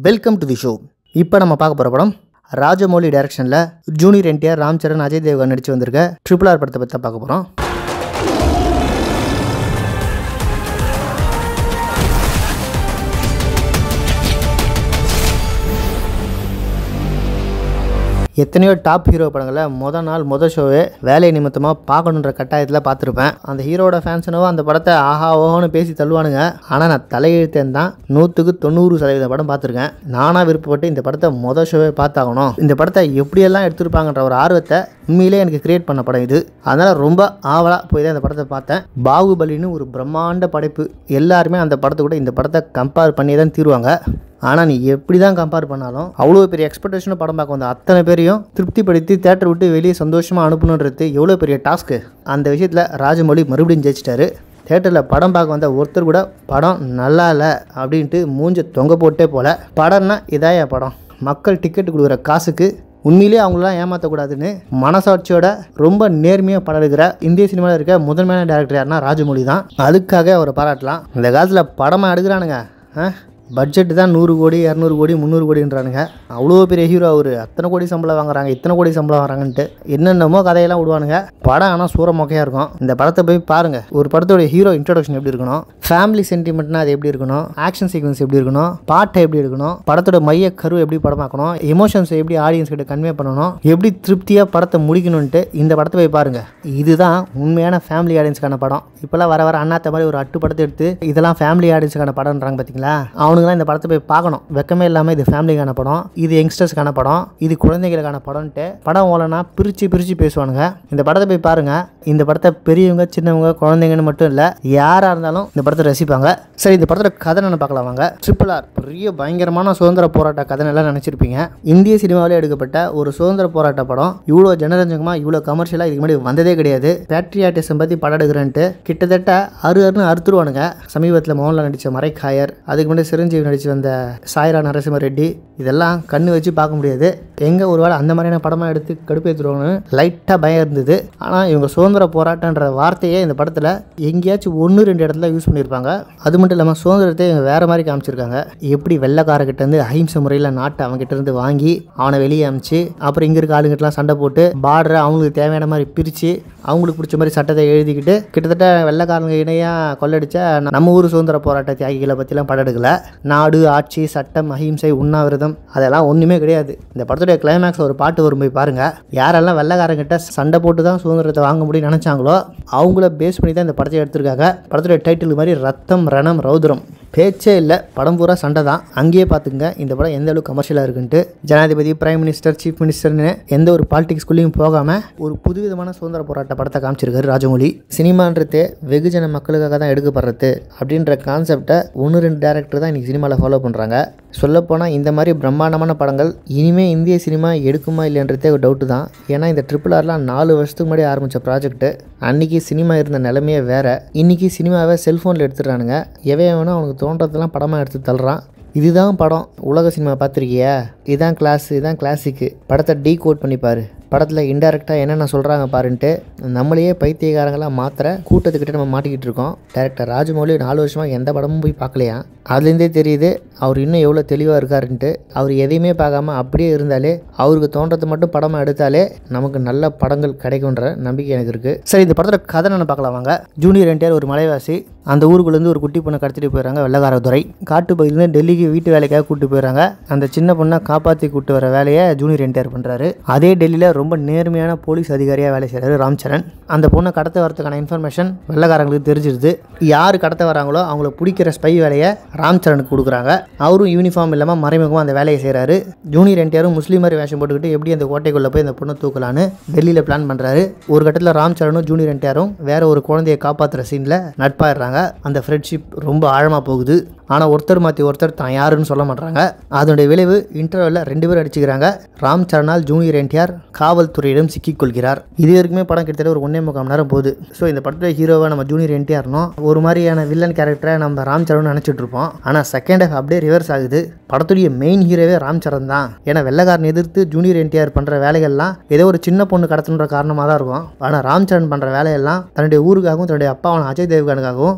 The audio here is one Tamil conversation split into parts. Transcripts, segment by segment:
வெல்கம் டு தி ஷோ இப்போ நம்ம பார்க்க போகிற படம் ராஜமௌலி டைரக்ஷனில் ஜூனியர் என்டிஆர் ராம் சரண் அஜய் தேவ்கன் நடித்து வந்திருக்க ட்ரிபிள் ஆர் படத்தை பற்றி தான் பார்க்க போகிறோம் எத்தனையோ டாப் ஹீரோ படங்களை முத நாள் முத ஷோவே வேலை நிமித்தமாக பார்க்கணுன்ற கட்டாயத்தில் பார்த்துருப்பேன் அந்த ஹீரோட ஃபேன்ஸனவோ அந்த படத்தை ஆஹா ஓஹோன்னு பேசி தள்ளுவானுங்க ஆனால் நான் தலையெழுத்தேன் தான் நூற்றுக்கு தொண்ணூறு சதவீத படம் பார்த்துருக்கேன் நானாக விருப்பப்பட்டு இந்த படத்தை முத ஷோவே பார்த்தாகணும் இந்த படத்தை எப்படியெல்லாம் எடுத்திருப்பாங்கன்ற ஒரு ஆர்வத்தை உண்மையிலே எனக்கு கிரியேட் பண்ண படம் இது அதனால் ரொம்ப ஆவலாக போய் தான் இந்த படத்தை பார்த்தேன் பாகுபலின்னு ஒரு பிரம்மாண்ட படைப்பு எல்லாருமே அந்த படத்தை கூட இந்த படத்தை கம்பேர் பண்ணி தான் தீருவாங்க ஆனால் நீ எப்படி தான் கம்பேர் பண்ணாலும் அவ்வளோ பெரிய எக்ஸ்பெக்டேஷனும் படம் பார்க்க வந்த அத்தனை பேரையும் திருப்திப்படுத்தி தேட்டர் விட்டு வெளியே சந்தோஷமாக அனுப்பணுன்றது எவ்வளோ பெரிய டாஸ்க்கு அந்த விஷயத்தில் ராஜமௌழி மறுபடியும் ஜெயிச்சிட்டாரு தேட்டரில் படம் பார்க்க வந்த ஒருத்தர் கூட படம் நல்லா இல்லை அப்படின்ட்டு மூஞ்ச தொங்க போட்டே போல படம்னா இதாய படம் மக்கள் டிக்கெட் கொடுக்குற காசுக்கு உண்மையிலேயே அவங்களெலாம் ஏமாற்றக்கூடாதுன்னு மனசாட்சியோட ரொம்ப நேர்மையாக படம் எடுக்கிற இந்திய சினிமாவில் இருக்க முதன்மையான டேரக்டர் யாருன்னா ராஜமௌழி தான் அதுக்காக அவரை பாராட்டலாம் இந்த காலத்தில் படமாக எடுக்கிறானுங்க ஆ பட்ஜெட் தான் நூறு கோடி இரநூறு கோடி முந்நூறு கோடின்றானுங்க அவ்வளோ பெரிய ஹீரோ அவர் அத்தனை கோடி சம்பளம் வாங்குறாங்க இத்தனை கோடி சம்பளம் வாங்குறாங்கன்ட்டு என்னென்னமோ கதையெல்லாம் விடுவானுங்க படம் ஆனால் சூற மொக்கையாக இருக்கும் இந்த படத்தை போய் பாருங்கள் ஒரு படத்தோட ஹீரோ இன்ட்ரடக்ஷன் எப்படி இருக்கணும் ஃபேமிலி சென்டிமெண்ட்னா அது எப்படி இருக்கணும் ஆக்ஷன் சீக்வன்ஸ் எப்படி இருக்கணும் பாட்டை எப்படி இருக்கணும் படத்தோட மைய கரு எப்படி படமாக்கணும் எமோஷன்ஸ் எப்படி ஆடியன்ஸ் கிட்ட கன்வே பண்ணணும் எப்படி திருப்தியாக படத்தை முடிக்கணும்ன்ட்டு இந்த படத்தை போய் பாருங்கள் இதுதான் உண்மையான ஃபேமிலி ஆடியன்ஸ்க்கான படம் இப்போல்லாம் வர வர அண்ணாத்த மாதிரி ஒரு அட்டு படத்தை எடுத்து இதெல்லாம் ஃபேமிலி ஆடியன்ஸுக்கான படம்ன்றாங்க பார்த்தீங்களா அவனுங்களாம் இந்த படத்தை போய் பார்க்கணும் வெக்கமே இல்லாமல் இது ஃபேமிலிக்கான படம் இது யங்ஸ்டர்ஸ்க்கான படம் இது குழந்தைகளுக்கான படம்ன்ட்டு படம் ஓலனா பிரித்து பிரித்து பேசுவானுங்க இந்த படத்தை போய் பாருங்கள் இந்த படத்தை பெரியவங்க சின்னவங்க குழந்தைங்கன்னு மட்டும் இல்லை யாராக இருந்தாலும் இந்த படத்தை ரசிப்பாங்க சரி இந்த படத்தோட கதை என்ன பார்க்கலாம் வாங்க ட்ரிபிள் ஆர் பெரிய பயங்கரமான சுதந்திர போராட்ட கதை எல்லாம் நினச்சிருப்பீங்க இந்திய சினிமாவிலே எடுக்கப்பட்ட ஒரு சுதந்திர போராட்ட படம் இவ்வளோ ஜனரஞ்சகமாக இவ்வளோ கமர்ஷியலாக இதுக்கு முன்னாடி வந்ததே கிடையாது பேட்ரியாட்டிசம் பற்றி படம் எடுக்கிறேன்ட்டு கிட்டத்தட்ட அரு அருன்னு அறுத்துருவானுங்க சமீபத்தில் மோகன்லால் நடித்த மறைக்காயர் அதுக்கு முன்னாடி சிரஞ்சீவி நடித்து வந்த சாய்ரா நரசிம்ம ரெட்டி இதெல்லாம் கண்ணு வச்சு பார்க்க முடியாது எங்கே ஒரு வேளை அந்த மாதிரியான படமாக எடுத்து கடுப்பேற்றுருவோன்னு லைட்டாக பயம் இருந்தது ஆனால் இவங்க சுதந்திர போராட்டன்ற வார்த்தையே இந்த படத்தில் எங்கேயாச்சும் ஒன்று ரெண்டு இடத்துல யூஸ் பண்ணியிருப்பாங்க அது மட்டும் இல்லாமல் சுதந்திரத்தை இவங்க வேறு மாதிரி காமிச்சிருக்காங்க எப்படி வெள்ளைக்காரர்கிட்ட அஹிம்சை முறையில் நாட்டை அவங்ககிட்ட இருந்து வாங்கி அவனை வெளியே அமிச்சு அப்புறம் இங்கே இருக்க ஆளுங்கிட்டலாம் சண்டை போட்டு பார்டரை அவங்களுக்கு தேவையான மாதிரி பிரித்து அவங்களுக்கு பிடிச்ச மாதிரி சட்டத்தை எழுதிக்கிட்டு கிட்டத்தட்ட வெள்ளைக்காரங்க இணையாக கொள்ளடிச்ச நம்ம ஊர் சுதந்திர போராட்ட தியாகிகளை பற்றிலாம் படம் எடுக்கல நாடு ஆட்சி சட்டம் அஹிம்சை உண்ணாவிரதம் அதெல்லாம் ஒன்றுமே கிடையாது இந்த படத்துடைய கிளைமேக்ஸ் ஒரு பாட்டு வரும் போய் பாருங்கள் யாரெல்லாம் வெள்ளைக்காரங்கிட்ட சண்டை போட்டு தான் சுதந்திரத்தை வாங்க முடியும்னு நினச்சாங்களோ அவங்கள பேஸ் பண்ணி தான் இந்த படத்தை எடுத்திருக்காங்க படத்துடைய டைட்டில் மாதிரி ரத்தம் ரணம் ரௌத்ரம் பேச்சே இல்லை படம் பூரா சண்டை தான் அங்கேயே பார்த்துங்க இந்த படம் எந்த அளவுக்கு கமர்ஷியலாக இருக்குன்ட்டு ஜனாதிபதி பிரைம் மினிஸ்டர் சீஃப் மினிஸ்டர்னு எந்த ஒரு பாலிடிக்ஸ்குள்ளேயும் போகாமல் ஒரு புதுவிதமான சுதந்திர போராட்ட படத்தை காமிச்சிருக்காரு ராஜமௌழி சினிமான்றது வெகுஜன மக்களுக்காக தான் எடுக்கப்படுறது அப்படின்ற கான்செப்டை ஒன்று ரெண்டு டேரக்டர் தான் இன்றைக்கி சினிமாவில் ஃபாலோ பண்ணுறாங்க சொல்லப்போனால் இந்த மாதிரி பிரம்மாண்டமான படங்கள் இனிமேல் இந்திய சினிமா எடுக்குமா இல்லைன்றதே ஒரு டவுட்டு தான் ஏன்னா இந்த ட்ரிபிள் ஆர்லாம் நாலு வருஷத்துக்கு முன்னாடி ஆரம்பித்த ப்ராஜெக்ட்டு அன்றைக்கி சினிமா இருந்த நிலைமையே வேறு இன்றைக்கி சினிமாவை செல்ஃபோனில் எடுத்துடுறானுங்க எவன் வேணும் அவனுக்கு தோன்றதெல்லாம் படமாக எடுத்து தள்ளுறான் இதுதான் படம் உலக சினிமா பார்த்துருக்கியா இதுதான் கிளாஸ் இதுதான் கிளாசிக்கு படத்தை டீ கோட் பண்ணி பாரு படத்தில் இன்டெரக்டாக என்னென்ன சொல்கிறாங்க பாருன்ட்டு நம்மளையே பைத்தியகாரங்களாக மாத்திர கூட்டத்துக்கிட்ட நம்ம மாட்டிக்கிட்டு இருக்கோம் டேரக்டர் ராஜமௌலி நாலு வருஷமாக எந்த படமும் போய் பார்க்கலையா அதுலேருந்தே தெரியுது அவர் இன்னும் எவ்வளோ தெளிவாக இருக்காருன்ட்டு அவர் எதையுமே பார்க்காம அப்படியே இருந்தாலே அவருக்கு தோன்றதை மட்டும் படமாக எடுத்தாலே நமக்கு நல்ல படங்கள் கிடைக்குன்ற நம்பிக்கை எனக்கு இருக்குது சரி இந்த படத்தோட கதை என்ன பார்க்கலாம் வாங்க ஜூனியர் என்டிஆர் ஒரு மலைவாசி அந்த ஊருக்குள்ளேருந்து ஒரு குட்டி பொண்ணை கடத்திட்டு போயிடறாங்க வெள்ளக்காரதுறை காட்டு பகுதியிலேருந்து டெல்லிக்கு வீட்டு வேலைக்காக கூட்டு போயிடறாங்க அந்த சின்ன பொண்ணை காப்பாற்றி கூட்டு வர வேலையை ஜூனியர் என்டிஆர் பண்ணுறாரு அதே டெல்லியில் ரொம்ப நேர்மையான போலீஸ் அதிகாரியாக வேலை செய்கிறாரு ராம்சரண் அந்த பொண்ணை கடத்த வரதுக்கான இன்ஃபர்மேஷன் வெள்ளக்காரங்களுக்கு தெரிஞ்சிருது யார் கடத்த வராங்களோ அவங்கள பிடிக்கிற ஸ்பை வேலையை ராம்சரனுக்கு கொடுக்குறாங்க அவரும் யூனிஃபார்ம் இல்லாமல் மறைமுகமாக அந்த வேலையை செய்கிறாரு ஜூனியர் என்டிஆரும் முஸ்லீம் மாதிரி வேஷம் போட்டுக்கிட்டு எப்படி அந்த கோட்டைக்குள்ளே போய் அந்த பொண்ணை தூக்கலான்னு டெல்லியில் பிளான் பண்ணுறாரு ஒரு கட்டத்தில் ராம்சரனும் ஜூனியர் என்டிஆரும் வேற ஒரு குழந்தையை காப்பாற்றுற சீனில் நட்பாயிடுறாங்க அந்த ஃப்ரெண்ட்ஷிப் ரொம்ப ஆழமாக போகுது ஆனால் ஒருத்தர் மாற்றி ஒருத்தர் தான் யாருன்னு சொல்ல மாட்டாங்க அதனுடைய விளைவு இன்டர்வலில் ரெண்டு பேரும் அடிச்சுக்கிறாங்க ராம் சரணால் ஜூனியர் என்டிஆர் காவல்துறையிடம் சிக்கிக்கொள்கிறார் இது வரைக்குமே படம் கிட்டத்தட்ட ஒரு ஒன்றே முக்கால் மணி நேரம் போகுது ஸோ இந்த படத்தில் ஹீரோவை நம்ம ஜூனியர் என்டிஆர்னோம் ஒரு மாதிரியான வில்லன் கேரக்டரை நம்ம ராம் சரண் நினச்சிட்டு இருப்போம் ஆனால் செகண்ட் ஹாஃப் அப்படியே ரிவர்ஸ் ஆகுது படத்துடைய மெயின் ஹீரோவே ராம் சரண் தான் ஏன்னா வெள்ளக்காரன் எதிர்த்து ஜூனியர் என்டிஆர் பண்ணுற வேலைகள்லாம் ஏதோ ஒரு சின்ன பொண்ணு கடத்தணுன்ற காரணமாக தான் இருக்கும் ஆனால் ராம் சரண் பண்ணுற வேலையெல்லாம் தன்னுடைய ஊருக்காகவும் தன்னுடைய அப்பாவான அஜய் தேவ்கானுக்காகவும்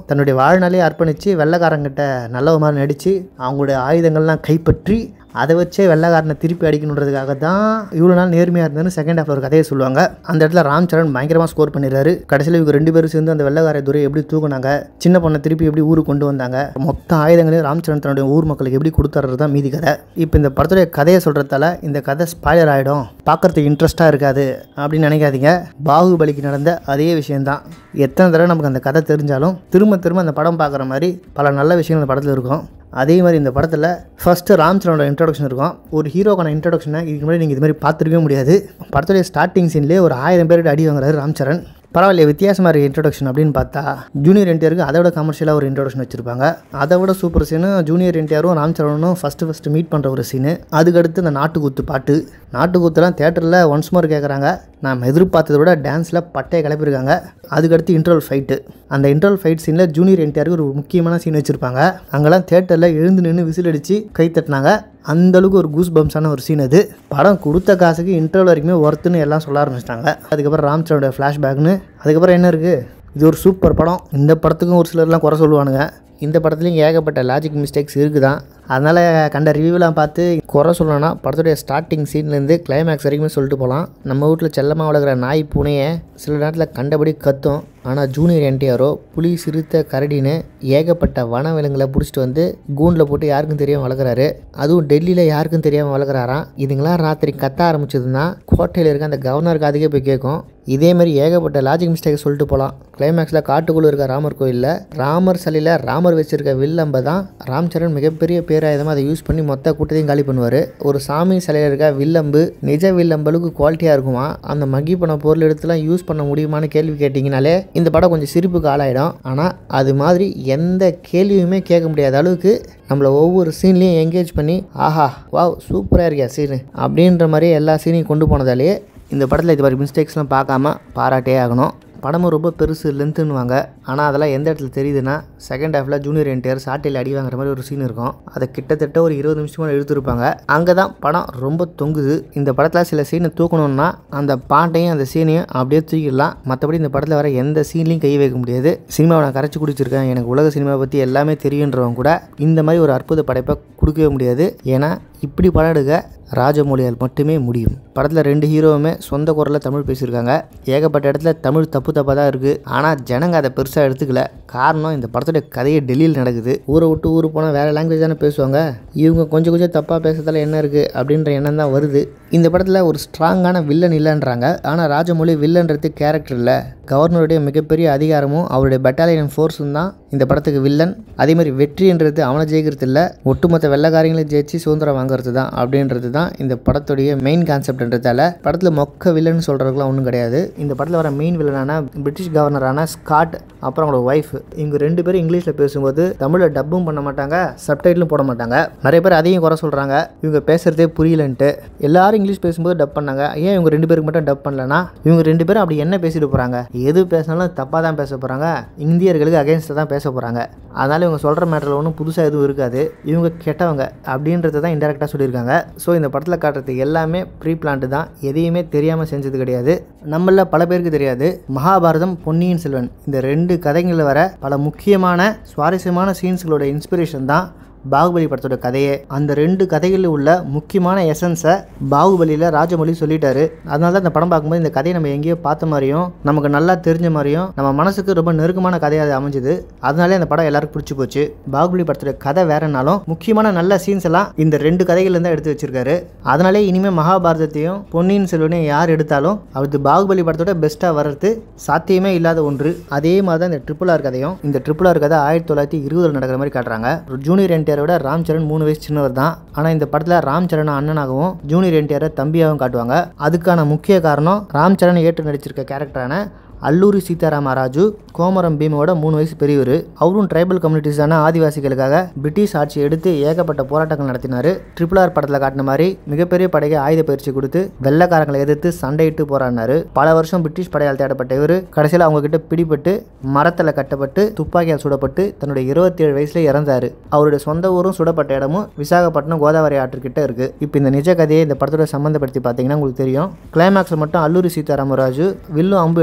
தன்னுடைய வாழ்நாளே அர்ப்பணித்து வெள்ளைக்காரங்கிட்ட நல்லவ மாதிரி நடித்து அவங்களுடைய ஆயுதங்கள்லாம் கைப்பற்றி அதை வச்சே வெள்ளைக்காரனை திருப்பி அடிக்கணுன்றதுக்காக தான் இவ்வளோ நாள் நேர்மையாக இருந்ததுன்னு செகண்ட் ஹாஃப்ல ஒரு கதையை சொல்லுவாங்க அந்த இடத்துல ராம் சரண் பயங்கரமாக ஸ்கோர் பண்ணிடுறாரு கடைசியில் இவங்க ரெண்டு பேரும் சேர்ந்து அந்த வெள்ளைக்கார துறை எப்படி தூக்குனாங்க சின்ன பொண்ணை திருப்பி எப்படி ஊருக்கு கொண்டு வந்தாங்க மொத்த ஆயுதங்களையும் ராம் சரண் தன்னுடைய ஊர் மக்களுக்கு எப்படி கொடுத்துறது தான் மீதி கதை இப்போ இந்த படத்துடைய கதையை சொல்கிறதால இந்த கதை ஸ்பாய்லர் ஆகிடும் பார்க்குறதுக்கு இன்ட்ரெஸ்ட்டாக இருக்காது அப்படின்னு நினைக்காதீங்க பாகுபலிக்கு நடந்த அதே விஷயம்தான் எத்தனை தடவை நமக்கு அந்த கதை தெரிஞ்சாலும் திரும்ப திரும்ப அந்த படம் பார்க்குற மாதிரி பல நல்ல விஷயங்கள் அந்த படத்தில் இருக்கும் அதே மாதிரி இந்த படத்தில் ஃபஸ்ட்டு ராம் சரணோட இன்ட்ரடக்ஷன் இருக்கும் ஒரு ஹீரோக்கான இன்ட்ரடக்ஷனை இதுக்கு முன்னாடி நீங்கள் இது மாதிரி பார்த்துருக்கவே முடியாது படத்துடைய ஸ்டார்டிங் சீன்லேயே ஒரு ஆயிரம் பேர்கிட்ட அடி வாங்குறாரு ராம் சரண் பரவாயில்ல வித்தியாசமாக இருக்க இன்ட்ரடக்ஷன் அப்படின்னு பார்த்தா ஜூனியர் என்டிஆருக்கு அதை விட கமர்ஷியலாக ஒரு இன்ட்ரடக்ஷன் வச்சிருப்பாங்க அதை விட சூப்பர் சீனு ஜூனியர் என்டிஆரும் ராம் சரவணும் ஃபஸ்ட்டு ஃபஸ்ட்டு மீட் பண்ணுற ஒரு சீனு அதுக்கடுத்து இந்த நாட்டுக்கூத்து பாட்டு நாட்டுக்கூத்துலாம் தேட்டரில் ஒன்ஸ் மோர் கேட்குறாங்க நாம் எதிர்பார்த்ததை விட டான்ஸில் பட்டையை கிளப்பியிருக்காங்க அதுக்கடுத்து இன்டர்வல் ஃபைட்டு அந்த இன்டர்வல் ஃபைட் சீனில் ஜூனியர் என்டிஆருக்கு ஒரு முக்கியமான சீன் வச்சுருப்பாங்க அங்கெல்லாம் தேட்டரில் எழுந்து நின்று விசில் அடித்து கை தட்டினாங்க அந்த அளவுக்கு ஒரு கூஸ் பம்ஸான ஒரு சீன் அது படம் கொடுத்த காசுக்கு இன்டர்வல் வரைக்குமே ஒர்த்துன்னு எல்லாம் சொல்ல ஆரம்பிச்சிட்டாங்க அதுக்கப்புறம் ராம் சரணோட ஃப்ளாஷ்பேக்னு அதுக்கப்புறம் என்ன இருக்குது இது ஒரு சூப்பர் படம் இந்த படத்துக்கும் ஒரு சிலர்லாம் குறை சொல்லுவானுங்க இந்த படத்துலையும் ஏகப்பட்ட லாஜிக் மிஸ்டேக்ஸ் இருக்குதான் அதனால் கண்ட ரிவ்யூலாம் பார்த்து குறை சொல்லணும்னா படத்துடைய ஸ்டார்டிங் சீன்லேருந்து கிளைமேக்ஸ் வரைக்குமே சொல்லிட்டு போகலாம் நம்ம வீட்டில் செல்லமாக வளர்க்குற நாய் பூனையை சில நேரத்தில் கண்டபடி கத்தும் ஆனால் ஜூனியர் என்டிஆரோ புலி சிறுத்தை கரடின்னு ஏகப்பட்ட வனவிலங்குகளை பிடிச்சிட்டு வந்து கூண்டில் போட்டு யாருக்கும் தெரியாமல் வளர்க்குறாரு அதுவும் டெல்லியில் யாருக்கும் தெரியாமல் வளர்க்குறாராம் இதுங்களாம் ராத்திரி கத்த ஆரம்பிச்சதுன்னா கோட்டையில் இருக்க அந்த கவர்னர் காதுக்கே போய் கேட்கும் இதே மாதிரி ஏகப்பட்ட லாஜிக் மிஸ்டேக் சொல்லிட்டு போகலாம் கிளைமேக்ஸில் காட்டுக்குள்ளே இருக்க ராமர் கோயிலில் ராமர் சிலையில் ராமர் வச்சிருக்க வில்லம்பை தான் ராம் சரண் மிகப்பெரிய பேராயுதமாக அதை யூஸ் பண்ணி மொத்த கூட்டத்தையும் காலி பண்ணுவார் ஒரு சாமி சிலையில் இருக்க வில்லம்பு நிஜ வில்லம்பலுக்கு குவாலிட்டியாக இருக்குமா அந்த மகி பண்ண பொருள் எடுத்துலாம் யூஸ் பண்ண முடியுமான்னு கேள்வி கேட்டிங்கனாலே இந்த படம் கொஞ்சம் சிரிப்புக்கு ஆளாயிடும் ஆனால் அது மாதிரி எந்த கேள்வியுமே கேட்க முடியாத அளவுக்கு நம்மளை ஒவ்வொரு சீன்லேயும் என்கேஜ் பண்ணி ஆஹா வாவ் சூப்பராக இருக்கியா சீனு அப்படின்ற மாதிரி எல்லா சீனையும் கொண்டு போனதாலேயே இந்த படத்தில் இது மாதிரி மிஸ்டேக்ஸ்லாம் பார்க்காம பாராட்டே ஆகணும் படமும் ரொம்ப பெருசு லென்த்துன்னுவாங்க ஆனால் அதெல்லாம் எந்த இடத்துல தெரியுதுன்னா செகண்ட் ஹாஃபில் ஜூனியர் என்டிஆர் சாட்டையில் அடி வாங்குற மாதிரி ஒரு சீன் இருக்கும் அதை கிட்டத்தட்ட ஒரு இருபது நிமிஷமாக எடுத்திருப்பாங்க அங்கே தான் படம் ரொம்ப தொங்குது இந்த படத்தில் சில சீனை தூக்கணும்னா அந்த பாட்டையும் அந்த சீனையும் அப்படியே தூக்கிடலாம் மற்றபடி இந்த படத்தில் வர எந்த சீன்லையும் கை வைக்க முடியாது சினிமாவை நான் கரைச்சி குடிச்சிருக்கேன் எனக்கு உலக சினிமாவை பற்றி எல்லாமே தெரியுன்றவங்க கூட இந்த மாதிரி ஒரு அற்புத படைப்பை கொடுக்கவே முடியாது ஏன்னா இப்படி படம் எடுக்க ராஜமௌலியால் மட்டுமே முடியும் படத்தில் ரெண்டு ஹீரோவுமே சொந்த குரலில் தமிழ் பேசியிருக்காங்க ஏகப்பட்ட இடத்துல தமிழ் தப்பு தப்பாக தான் இருக்குது ஆனால் ஜனங்க அதை பெருசாக எடுத்துக்கல காரணம் இந்த படத்துடைய கதையே டெல்லியில் நடக்குது ஊரை விட்டு ஊர் போனால் வேறு லாங்குவேஜ் தானே பேசுவாங்க இவங்க கொஞ்சம் கொஞ்சம் தப்பாக பேசுறதால என்ன இருக்குது அப்படின்ற எண்ணம் தான் வருது இந்த படத்தில் ஒரு ஸ்ட்ராங்கான வில்லன் இல்லைன்றாங்க ஆனால் ராஜமௌழி வில்லன்றது கேரக்டர் இல்லை கவர்னருடைய மிகப்பெரிய அதிகாரமும் அவருடைய பெட்டாலியன் ஃபோர்ஸும் தான் இந்த படத்துக்கு வில்லன் அதே மாதிரி வெற்றின்றது அவனை ஜெயிக்கிறது இல்லை ஒட்டுமொத்த வெள்ளக்காரங்களையும் ஜெயிச்சு சுதந்திரம் வாங்குறது தான் அப்படின்றது தான் இந்த படத்துடைய மெயின் கான்செப்ட்ன்றதால படத்தில் மொக்க வில்லன் சொல்கிறதுக்குலாம் ஒன்றும் கிடையாது இந்த படத்தில் வர மெயின் வில்லனான பிரிட்டிஷ் கவர்னரான ஸ்காட் அப்புறம் அவங்களோட ஒய்ஃப் இவங்க ரெண்டு பேரும் இங்கிலீஷில் பேசும்போது தமிழில் டப்பும் பண்ண மாட்டாங்க சப்டைட்டிலும் போட மாட்டாங்க நிறைய பேர் அதையும் குறை சொல்கிறாங்க இவங்க பேசுகிறதே புரியலன்ட்டு எல்லாரும் இங்கிலீஷ் பேசும்போது டப் பண்ணாங்க ஏன் இவங்க ரெண்டு பேருக்கு மட்டும் டப் பண்ணலனா இவங்க ரெண்டு பேரும் அப்படி என்ன பேசிட்டு போகிறாங்க எது பேசினாலும் தப்பாக தான் பேச போகிறாங்க இந்தியர்களுக்கு அகேன்ஸ்டாக தான் பேச போகிறாங்க அதனால் இவங்க சொல்கிற மேட்டரில் ஒன்றும் புதுசாக எதுவும் இருக்காது இவங்க கெட்டவங்க அப்படின்றத தான் இன்டெரக்டாக சொல்லியிருக்காங்க ஸோ இந்த படத்தில் காட்டுறது எல்லாமே ப்ரீ பிளான்ட்டு தான் எதையுமே தெரியாமல் செஞ்சது கிடையாது நம்மள பல பேருக்கு தெரியாது மகாபாரதம் பொன்னியின் செல்வன் இந்த ரெண்டு கதைகளில் வர பல முக்கியமான சுவாரஸ்யமான சீன்ஸ்களோட இன்ஸ்பிரேஷன் தான் பாகுபலி படத்தோட கதையே அந்த ரெண்டு கதைகளில் உள்ள முக்கியமான எசன்ஸை பாகுபலியில் ராஜமௌழி சொல்லிட்டாரு அதனால தான் இந்த படம் பார்க்கும்போது இந்த கதையை நம்ம எங்கேயோ பார்த்த மாதிரியும் நமக்கு நல்லா தெரிஞ்ச மாதிரியும் நம்ம மனசுக்கு ரொம்ப நெருக்கமான கதையாக அது அமைஞ்சுது அதனாலே அந்த படம் எல்லாருக்கும் பிடிச்சி போச்சு பாகுபலி படத்தோட கதை வேறனாலும் முக்கியமான நல்ல சீன்ஸ் எல்லாம் இந்த ரெண்டு கதைகள்ல தான் எடுத்து வச்சிருக்காரு அதனாலே இனிமேல் மகாபாரதத்தையும் பொன்னியின் செல்வனையும் யார் எடுத்தாலும் அது பாகுபலி படத்தோட பெஸ்ட்டாக வர்றது சாத்தியமே இல்லாத ஒன்று அதே மாதிரி தான் இந்த ட்ரிபிள் ஆர் கதையும் இந்த ட்ரிபிள் ஆர் கதை ஆயிரத்தி தொள்ளாயிரத்தி இருபதில் நடக்கிற மாதிரி காட்டுறாங்க ஒரு ஜூனியர் என்டிஆரை விட ராம் சரண் மூணு வயசு சின்னவர் தான் ஆனால் இந்த படத்தில் ராம் சரண் அண்ணனாகவும் ஜூனியர் என்டிஆரை தம்பியாகவும் காட்டுவாங்க அதுக்கான முக்கிய காரணம் ராம் சரண் ஏற்று நடிச்சிருக்க கேரக்டரான அல்லூரி சீதாராம ராஜு கோமரம் பீமோட மூணு வயசு பெரியவர் அவரும் ட்ரைபல் கம்யூனிட்டிஸான ஆதிவாசிகளுக்காக பிரிட்டிஷ் ஆட்சி எடுத்து ஏகப்பட்ட போராட்டங்கள் நடத்தினார் ட்ரிபிள் ஆர் படத்தில் காட்டின மாதிரி மிகப்பெரிய படைக்கு ஆயுத பயிற்சி கொடுத்து வெள்ளைக்காரங்களை எதிர்த்து சண்டையிட்டு போராடினாரு பல வருஷம் பிரிட்டிஷ் படையால் தேடப்பட்ட இவர் கடைசியில் அவங்க கிட்ட பிடிபட்டு மரத்தில் கட்டப்பட்டு துப்பாக்கியால் சுடப்பட்டு தன்னுடைய இருபத்தி ஏழு வயசுல இறந்தாரு அவருடைய சொந்த ஊரும் சுடப்பட்ட இடமும் விசாகப்பட்டினம் கோதாவரி ஆற்றுக்கிட்ட இருக்கு இப்போ இந்த நிஜ கதையை இந்த படத்தோட சம்மந்தப்படுத்தி பார்த்தீங்கன்னா உங்களுக்கு தெரியும் கிளைமேக்ஸில் மட்டும் அல்லூரி சீதாராமராஜு வில்லும் அம்பு எடுத்துட்டு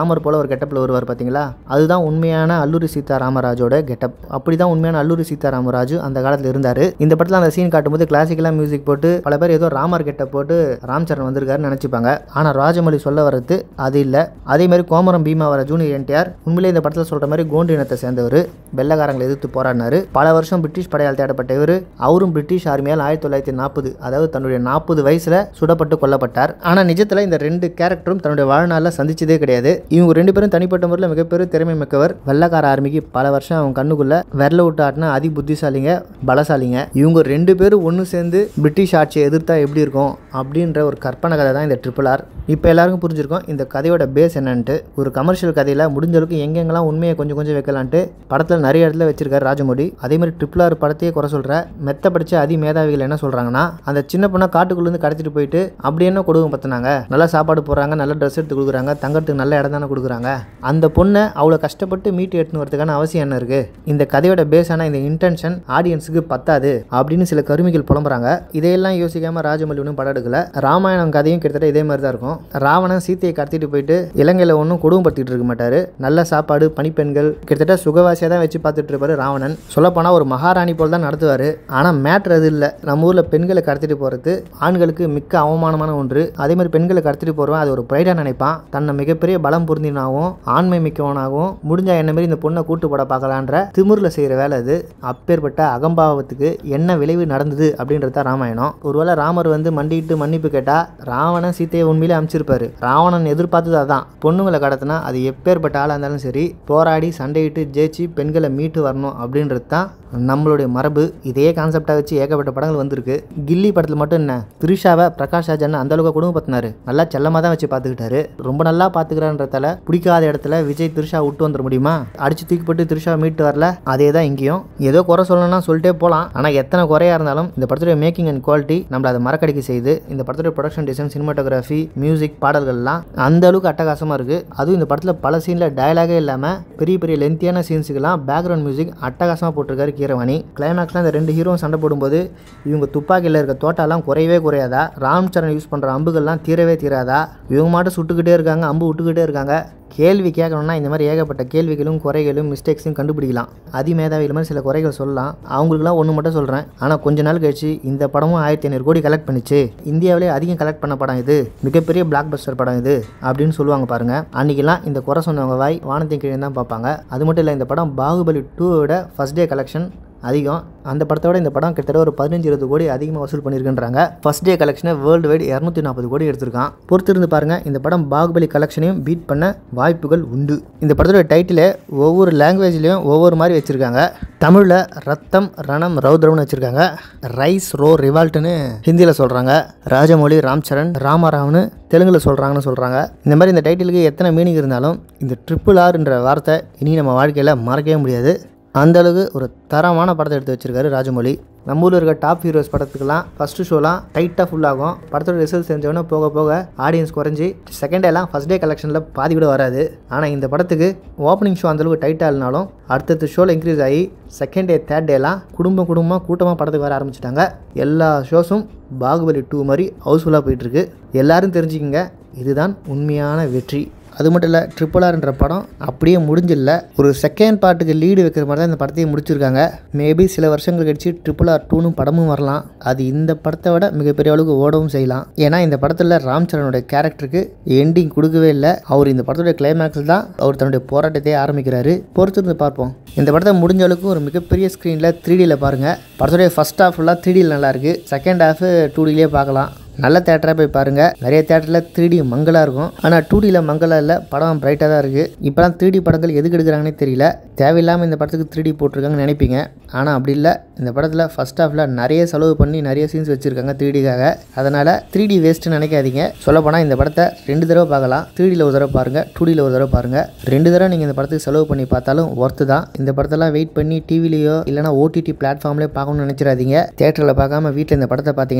ராமர் போல ஒரு கெட்டப்பில் வருவார் பார்த்தீங்களா அதுதான் உண்மையான அல்லூரி சீதாராமராஜோட கெட்டப் அப்படி தான் உண்மையான அல்லூரி சீதாராமராஜு அந்த காலத்தில் இருந்தார் இந்த படத்தில் அந்த சீன் காட்டும்போது கிளாசிக்கலாக மியூசிக் போட்டு பல பேர் ஏதோ ராமர் கெட்டப் போட்டு ராம் சரண் வந்திருக்காருன்னு நினச்சிப்பாங்க ஆனால் ராஜமௌழி சொல்ல வர்றது அது இல்லை அதே மாதிரி கோமரம் பீமா வர ஜூனியர் என்டிஆர் உண்மையிலே இந்த படத்தில் சொல்கிற மாதிரி கோண்டு இனத்தை சேர்ந்தவர் வெள்ளக்காரங்களை எதிர்த்து போராடினாரு பல வருஷம் பிரிட்டிஷ் படையால் தேடப்பட்ட இவர் அவரும் பிரிட்டிஷ் ஆர்மியால் ஆயிரத்தி தொள்ளாயிரத்தி நாற்பது அதாவது தன்னுடைய நாற்பது வயசில் சுடப்பட்டு கொல்லப்பட்டார் ஆனால் நிஜத்தில் இந்த ரெண்டு கேரக்டரும் தன்னுடைய வாழ்நாளில் சந்திச்சதே கிடையாது இவங்க ரெண்டு பேரும் தனிப்பட்ட முறையில் மிகப்பெரிய திறமை மிக்கவர் வெள்ளக்கார ஆர்மிக்கு பல வருஷம் அவங்க கண்ணுக்குள்ள விரல விட்டு ஆட்டினா அதி புத்திசாலிங்க பலசாலிங்க இவங்க ரெண்டு பேரும் ஒன்று சேர்ந்து பிரிட்டிஷ் ஆட்சியை எதிர்த்தா எப்படி இருக்கும் அப்படின்ற ஒரு கற்பனை கதை தான் இந்த ட்ரிபிள் ஆர் இப்போ எல்லாருக்கும் புரிஞ்சிருக்கும் இந்த கதையோட பேஸ் என்னன்ட்டு ஒரு கமர்ஷியல் கதையில் முடிஞ்ச அளவுக்கு எங்கெங்கெல்லாம் உண்மையை கொஞ்சம் கொஞ்சம் வைக்கலான்ட்டு படத்தில் நிறைய இடத்துல வச்சிருக்காரு ராஜமௌழி அதே மாதிரி ட்ரிபிள் ஆர் படத்தையே குறை சொல்கிற மெத்த படிச்ச அதி மேதாவிகள் என்ன சொல்கிறாங்கன்னா அந்த சின்ன பொண்ணை காட்டுக்குள்ளேருந்து கடத்திட்டு போயிட்டு அப்படி என்ன கொடுங்க பார்த்தினாங்க நல்லா சாப்பாடு போடுறாங்க நல்ல ட்ரெஸ் எடுத்து கொடுக்குறாங்க தங்கறதுக்கு நல்ல இடம் தானே கொடுக்குறாங்க அந்த பொண்ணை அவ்வளோ கஷ்டப்பட்டு மீட்டு எடுத்துன்னு வரதுக்கான அவசியம் என்ன இருக்குது இந்த கதையோட பேஸான இந்த இன்டென்ஷன் ஆடியன்ஸுக்கு பத்தாது அப்படின்னு சில கருமிகள் புலம்புறாங்க இதையெல்லாம் யோசிக்காம ராஜமௌழி ஒன்றும் படம் எடுக்கல ராமாயணம் கதையும் கிட்டத்தட்ட இதே மாதிரி தான் இருக்கும் ராவணன் சீத்தையை கடத்திட்டு போயிட்டு இலங்கையில் ஒன்றும் கொடுமைப்படுத்திட்டு இருக்க மாட்டாரு நல்ல சாப்பாடு பனிப்பெண்கள் கிட்டத்தட்ட சுகவாசியாக தான் வச்சு பார்த்துட்டு இருப்பாரு ராவணன் சொல்லப்போனால் ஒரு மகாராணி போல் தான் நடத்துவார் ஆனால் மேட்ரு அது இல்லை நம்ம ஊரில் பெண்களை கடத்திட்டு போகிறது ஆண்களுக்கு மிக்க அவமானமான ஒன்று அதே மாதிரி பெண்களை கடத்திட்டு போகிறவன் அது ஒரு ப்ரைடாக நினைப்பான் தன்னை மிகப்பெரிய பலம் பொருந்தினாகவும் ஆண்மை மிக்கவனாகவும் முடிஞ்சா என்ன மாதிரி இந்த பொண்ணை கூட்டு போட பார்க்கலான்ற திமிரில் செய்கிற வேலை அது அப்பேற்பட்ட அகம்பாவத்துக்கு என்ன விளைவு நடந்தது அப்படின்றது தான் ராமாயணம் ஒருவேளை ராமர் வந்து மண்டிட்டு மன்னிப்பு கேட்டால் ராவணன் சீத்தையை உண்மையிலே அமைச்சிருப்பாரு ராவணன் எதிர்பார்த்தது அதான் பொண்ணுங்களை கடத்தினா அது எப்பேற்பட்ட ஆளாக இருந்தாலும் சரி போராடி சண்டையிட்டு ஜெயிச்சு பெண்களை மீட்டு வரணும் அப்படின்றது தான் நம்மளுடைய மரபு இதே கான்செப்டாக வச்சு ஏகப்பட்ட படங்கள் வந்திருக்கு கில்லி படத்தில் மட்டும் என்ன த்ரிஷாவை பிரகாஷ் ராஜ் அண்ணன் அந்த அளவுக்கு குடும்பப்படுத்தினாரு நல்லா செல்லமாக தான் வச்சு பார்த்துக்கிட்டாரு ரொம்ப நல்லா பார்த்துக்கிறான்றதால பிடிக்காத இடத்துல விஜய் த்ரிஷா விட்டு வந்துட முடியுமா அடிச்சு தூக்கி போட்டு த்ரிஷா மீட்டு வரல அதே தான் இங்கேயும் ஏதோ குறை சொல்லணும்னா சொல்லிட்டே போகலாம் ஆனால் எத்தனை குறையா இருந்தாலும் இந்த படத்துடைய மேக்கிங் அண்ட் குவாலிட்டி நம்மளை அதை மறக்கடிக்க செய்யுது இந்த படத்துடைய ப்ரொடக்ஷன் டிசைன் சினிமாட்டோகிராஃபி மியூசிக் பாடல்கள்லாம் அந்த அளவுக்கு அட்டகாசமாக இருக்குது அதுவும் இந்த படத்தில் பல சீனில் டயலாகே இல்லாமல் பெரிய பெரிய லென்த்தியான சீன்ஸுக்கெல்லாம் பேக்ரவுண்ட் மியூசிக் அட்டகாசமாக போட்டிருக்காரு கீரவாணி கிளைமேக்ஸில் இந்த ரெண்டு ஹீரோவும் சண்டை போடும்போது இவங்க துப்பாக்கியில் இருக்க தோட்டாலாம் குறையவே குறையாதா ராம் சரண் யூஸ் பண்ணுற அம்புகள்லாம் தீரவே தீராதா இவங்க மட்டும் சுட்டுக்கிட்டே இருக்காங்க அம்பு விட்டுக்கிட்டே இருக்காங்க கேள்வி கேட்கணும்னா இந்த மாதிரி ஏகப்பட்ட கேள்விகளும் குறைகளும் மிஸ்டேக்ஸும் கண்டுபிடிக்கலாம் அதிமேதாவிகள் மாதிரி சில குறைகள் சொல்லலாம் அவங்களுக்குலாம் ஒன்று மட்டும் சொல்கிறேன் ஆனால் கொஞ்ச நாள் கழிச்சு இந்த படமும் ஆயிரத்தி ஐநூறு கோடி கலெக்ட் பண்ணிச்சு இந்தியாவிலே அதிகம் கலெக்ட் பண்ண படம் இது மிகப்பெரிய பிளாக் பஸ்டர் படம் இது அப்படின்னு சொல்லுவாங்க பாருங்க அன்றைக்கெல்லாம் இந்த குறை சொன்னவங்க வாய் வானத்தின் கீழே தான் பார்ப்பாங்க அது மட்டும் இல்லை இந்த படம் பாகுபலி டூவோட ஃபஸ்ட் டே கலெக்ஷன் அதிகம் அந்த படத்தோட இந்த படம் கிட்டத்தட்ட ஒரு பதினஞ்சு இருபது கோடி அதிகமாக வசூல் பண்ணியிருக்குன்றாங்க ஃபர்ஸ்ட் டே கலெக்ஷனை வேர்ல்டு வைடு இரநூத்தி நாற்பது கோடி எடுத்திருக்கான் பொறுத்திருந்து பாருங்க இந்த படம் பாகுபலி கலெக்ஷனையும் பீட் பண்ண வாய்ப்புகள் உண்டு இந்த படத்தோட டைட்டிலே ஒவ்வொரு லாங்குவேஜ்லேயும் ஒவ்வொரு மாதிரி வச்சுருக்காங்க தமிழில் ரத்தம் ரணம் ரௌத்ரம்னு வச்சுருக்காங்க ரைஸ் ரோ ரிவால்ட்டுன்னு ஹிந்தியில் சொல்கிறாங்க ராஜமௌழி ராம் சரண் ராமராவ்னு தெலுங்கில் சொல்கிறாங்கன்னு சொல்கிறாங்க இந்த மாதிரி இந்த டைட்டிலுக்கு எத்தனை மீனிங் இருந்தாலும் இந்த ட்ரிபிள் ஆர்ன்ற வார்த்தை இனி நம்ம வாழ்க்கையில் மறக்கவே முடியாது அந்த அளவுக்கு ஒரு தரமான படத்தை எடுத்து வச்சிருக்காரு ராஜமௌழி நம்ம ஊரில் இருக்க டாப் ஹீரோஸ் படத்துக்கெல்லாம் ஃபஸ்ட்டு ஷோலாம் டைட்டாக ஃபுல் ஆகும் படத்தோட ரிசல்ட் செஞ்சவொடனே போக போக ஆடியன்ஸ் குறைஞ்சி செகண்ட் டேலாம் ஃபஸ்ட் டே கலெக்ஷனில் பாதி கூட வராது ஆனால் இந்த படத்துக்கு ஓப்பனிங் ஷோ அந்தளவுக்கு டைட்டாக இல்லைனாலும் அடுத்தடுத்த ஷோவில் இன்க்ரீஸ் ஆகி செகண்ட் டே தேர்ட் டேலாம் குடும்பம் குடும்பமாக கூட்டமாக படத்துக்கு வர ஆரம்பிச்சிட்டாங்க எல்லா ஷோஸும் பாகுபலி டூ மாதிரி ஹவுஸ்ஃபுல்லாக போயிட்டுருக்கு எல்லாரும் தெரிஞ்சுக்கங்க இதுதான் உண்மையான வெற்றி அது மட்டும் இல்லை ட்ரிபிள் ஆர்ன்ற படம் அப்படியே முடிஞ்சில்ல ஒரு செகண்ட் பார்ட்டுக்கு லீடு வைக்கிற மாதிரி தான் இந்த படத்தையே முடிச்சிருக்காங்க மேபி சில வருஷங்கள் கழிச்சு ட்ரிபிள் ஆர் டூன்னு படமும் வரலாம் அது இந்த படத்தை விட மிகப்பெரிய அளவுக்கு ஓடவும் செய்யலாம் ஏன்னா இந்த படத்தில் ராம் சரணோட கேரக்டருக்கு எண்டிங் கொடுக்கவே இல்லை அவர் இந்த படத்தோட கிளைமேக்ஸில் தான் அவர் தன்னுடைய போராட்டத்தை ஆரம்பிக்கிறாரு பொறுத்திருந்து பார்ப்போம் இந்த படத்தை முடிஞ்ச அளவுக்கு ஒரு மிகப்பெரிய ஸ்க்ரீனில் த்ரீ டியில் பாருங்கள் படத்தோடைய ஃபஸ்ட் ஹாஃப் ஃபுல்லாக த்ரீ டியில் நல்லாயிருக்கு செகண்ட் ஹாஃப் டூ டிலே பார்க்கலாம் நல்ல தேட்டராக போய் பாருங்கள் நிறைய தேட்டரில் த்ரீ டி மங்கலாக இருக்கும் ஆனால் டூ டியில் மங்கலா இல்லை படம் பிரைட்டாக தான் இருக்குது இப்போலாம் த்ரீ டி படங்கள் எதுக்கு எடுக்கிறாங்கன்னே தெரியல தேவையில்லாமல் இந்த படத்துக்கு த்ரீ டி போட்டிருக்காங்கன்னு நினைப்பீங்க ஆனால் அப்படி இல்லை இந்த படத்தில் ஃபஸ்ட் ஹாஃபில் நிறைய செலவு பண்ணி நிறைய சீன்ஸ் வச்சுருக்காங்க த்ரீ டிக்காக அதனால் த்ரீ டி வேஸ்ட்டுன்னு நினைக்காதீங்க சொல்லப்போனால் இந்த படத்தை ரெண்டு தடவை பார்க்கலாம் த்ரீ டியில் ஒரு தடவை பாருங்கள் டூ டியில் ஒரு தடவை பாருங்கள் ரெண்டு தடவை நீங்கள் இந்த படத்துக்கு செலவு பண்ணி பார்த்தாலும் ஒர்த்து தான் இந்த படத்தெல்லாம் வெயிட் பண்ணி டிவிலேயோ இல்லைனா ஓடிடி பிளாட்ஃபார்ம்லேயோ பார்க்கணும்னு நினச்சிடாதீங்க தேட்டரில் பார்க்காம வீட்டில் இந்த படத்தை பார்த்தீங்கன்னா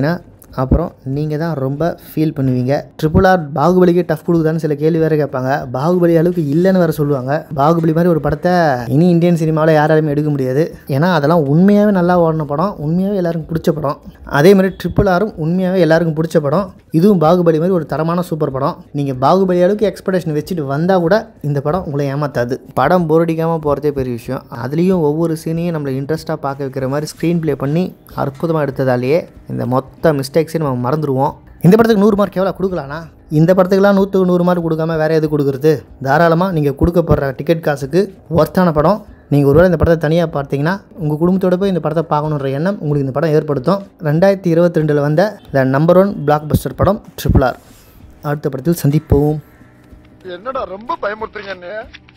அப்புறம் நீங்கள் தான் ரொம்ப ஃபீல் பண்ணுவீங்க ட்ரிபிள் ஆர் பாகுபலிக்கு டஃப் கொடுக்குதான்னு சில கேள்வி வேறு கேட்பாங்க பாகுபலி அளவுக்கு இல்லைன்னு வேறு சொல்லுவாங்க பாகுபலி மாதிரி ஒரு படத்தை இனி இந்தியன் சினிமாவில் யாராலுமே எடுக்க முடியாது ஏன்னா அதெல்லாம் உண்மையாகவே நல்லா ஓடின படம் உண்மையாகவே எல்லாருக்கும் பிடிச்ச படம் அதே மாதிரி ட்ரிபிள் ஆரும் உண்மையாகவே எல்லாருக்கும் பிடிச்ச படம் இதுவும் பாகுபலி மாதிரி ஒரு தரமான சூப்பர் படம் நீங்கள் பாகுபலி அளவுக்கு எக்ஸ்பெக்டேஷன் வச்சுட்டு வந்தால் கூட இந்த படம் உங்களை ஏமாத்தாது படம் போரடிக்காமல் போகிறதே பெரிய விஷயம் அதுலேயும் ஒவ்வொரு சீனையும் நம்மளை இன்ட்ரெஸ்ட்டாக பார்க்க வைக்கிற மாதிரி ஸ்க்ரீன் ப்ளே பண்ணி அற்புதமாக எடுத்ததாலேயே இந்த மொத்த மிஸ்டேக்ஸையும் நம்ம மறந்துடுவோம் இந்த படத்துக்கு நூறு மார்க் எவ்வளோ கொடுக்கலாண்ணா இந்த படத்துக்குலாம் நூற்றுக்கு நூறு மார்க் கொடுக்காம வேறு எது கொடுக்குறது தாராளமாக நீங்கள் கொடுக்கப்படுற டிக்கெட் காசுக்கு ஒர்த்தான படம் நீங்கள் ஒருவேளை இந்த படத்தை தனியாக பார்த்தீங்கன்னா உங்கள் குடும்பத்தோட போய் இந்த படத்தை பார்க்கணுன்ற எண்ணம் உங்களுக்கு இந்த படம் ஏற்படுத்தும் ரெண்டாயிரத்தி இருபத்தி ரெண்டில் வந்த the number one blockbuster படம் ட்ரிபிள் ஆர் அடுத்த படத்தில் சந்திப்போம் என்னடா ரொம்ப பயமுறுத்துறீங்க அண்ணே